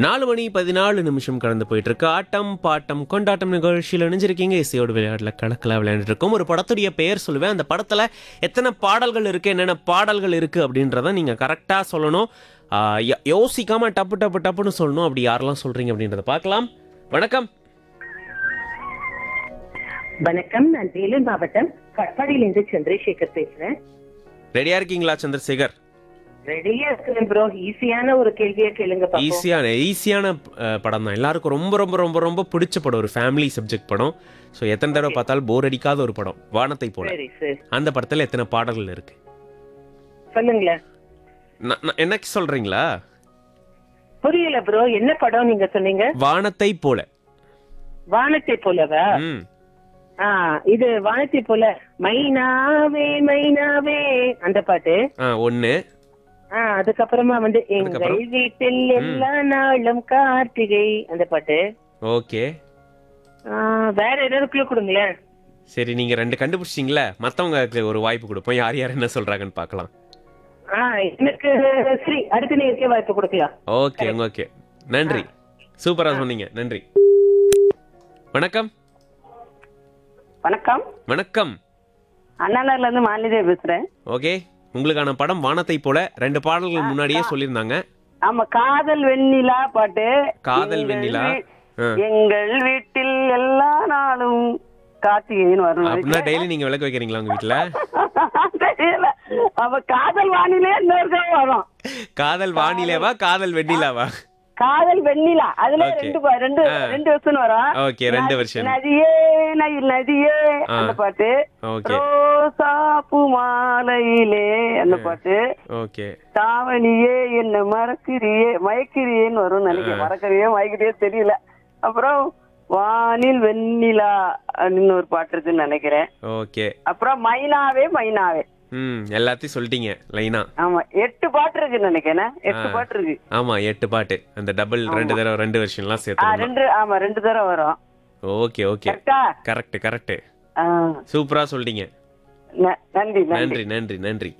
நாலு மணி பதினாலு நிமிஷம் கடந்து போயிட்டு இருக்கு ஆட்டம் பாட்டம் கொண்டாட்டம் நிகழ்ச்சியில் இணைஞ்சிருக்கீங்க இசையோடு விளையாடல கணக்கில் விளையாண்டுட்டு இருக்கோம் ஒரு படத்துடைய பெயர் சொல்லுவேன் அந்த படத்துல எத்தனை பாடல்கள் இருக்கு என்னென்ன பாடல்கள் இருக்கு அப்படின்றத நீங்க கரெக்டா சொல்லணும் ஆ, யோ- யோசிக்காம டப்பு டப்பு டப்புன்னு சொல்லணும் அப்படி யாரெல்லாம் சொல்றீங்க அப்படின்றத பார்க்கலாம் வணக்கம் வணக்கம் நான் வேலூர் மாவட்டம் கட்பாடியிலிருந்து சந்திரசேகர் பேசுறேன் ரெடியா இருக்கீங்களா சந்திரசேகர் ரெடியா இருக்கிறேன் ப்ரோ ஈஸியான ஒரு கேள்வியா கேளுங்க பாப்போம் ஈஸியான ஈஸியான படம் தான் எல்லாருக்கும் ரொம்ப ரொம்ப ரொம்ப ரொம்ப பிடிச்ச படம் ஒரு ஃபேமிலி சப்ஜெக்ட் படம் ஸோ எத்தனை தடவை பார்த்தாலும் போர் அடிக்காத ஒரு படம் வானத்தை போல சரி சரி அந்த படத்துல எத்தனை பாடல்கள் இருக்கு சொல்லுங்களேன் ந- ந- எனக்கு சொல்றீங்களா புரியல ப்ரோ என்ன படம் நீங்க சொன்னீங்க வானத்தை போல வானத்தை போலவா ம் ஆ இது வானத்தை போல மைனாவே மைனாவே அந்த பாட்டு ஆ ஒன்று ஆ அதுக்கப்புறமா வந்து எங்கள் அதுக்கப்புறம்? வீட்டில் எல்லா நாளும் கார்த்திகை அந்த பாட்டு ஓகே ஆ, வேற ஏதாவது குழு கொடுங்களேன் சரி நீங்க ரெண்டு கண்டுபிடிச்சிங்களா மற்றவங்களுக்கு ஒரு வாய்ப்பு கொடுப்போம் யார் யார் என்ன சொல்றாங்கன்னு பார்க்கலாம் ஆ எனக்கு சரி அடுத்த நீங்க வாய்ப்பு கொடுக்கலாம் ஓகே ஓகே நன்றி சூப்பரா சொன்னீங்க நன்றி வணக்கம் வணக்கம் வணக்கம் அண்ணாநகர்ல இருந்து மாலிதே பேசுறேன் ஓகே உங்களுக்கான படம் வானத்தை போல ரெண்டு பாடல்கள் முன்னாடியே சொல்லியிருந்தாங்க ஆமா காதல் வெண்ணிலா பாட்டு காதல் எங்கள் வெண்ணிலா வீ- ஆ. எங்கள் வீட்டில் எல்லா நாளும் கார்த்திகைன்னு வரும் அப்படின்னா டெய்லி நீங்க விளக்கு வைக்கிறீங்களா உங்க வீட்ல தெரியல அப்ப காதல் வானிலே இன்னொரு தடவை வரும் காதல் வானிலேவா காதல் வெண்ணிலாவா காதல் வெண்ணிலா அதுல Okay. ரெண்டு பா- ரெண்டு ஆ. ரெண்டு வருஷம் வரும் ஓகே ரெண்டு நதி- வருஷம் நதியே நயில் நதியே ஆ. அந்த பாட்டு ஓகே ரோசாப்பு மாலையிலே அந்த பாட்டு ஓகே தாவணியே என்ன மறக்கிறியே மயக்கிறியேன்னு வரும் நினைக்கிறேன் மறக்கிறியே மயக்கிறியே தெரியல அப்புறம் வானில் வெண்ணிலா அப்படின்னு ஒரு பாட்டு இருக்குன்னு நினைக்கிறேன் ஓகே அப்புறம் மைனாவே மைனாவே ம் எல்லாத்தையும் சொல்லிட்டீங்க லைனா ஆமா எட்டு பாட்டு இருக்குன்னு நினைக்கிறேன் எட்டு ஆ. பாட்டு இருக்கு ஆமா எட்டு பாட்டு அந்த டபுள் ரெண்டு தடவை ரெண்டு வருஷம்லாம் ஆ, சேர்த்து ரெண்டு ஆமா ரெண்டு தடவை வரும் ஓகே ஓகே கரெக்டா கரெக்ட் கரெக்ட் ஆ, சூப்பரா சொல்லிட்டீங்க ந- நன்றி நன்றி நன்றி நன்றி நன்றி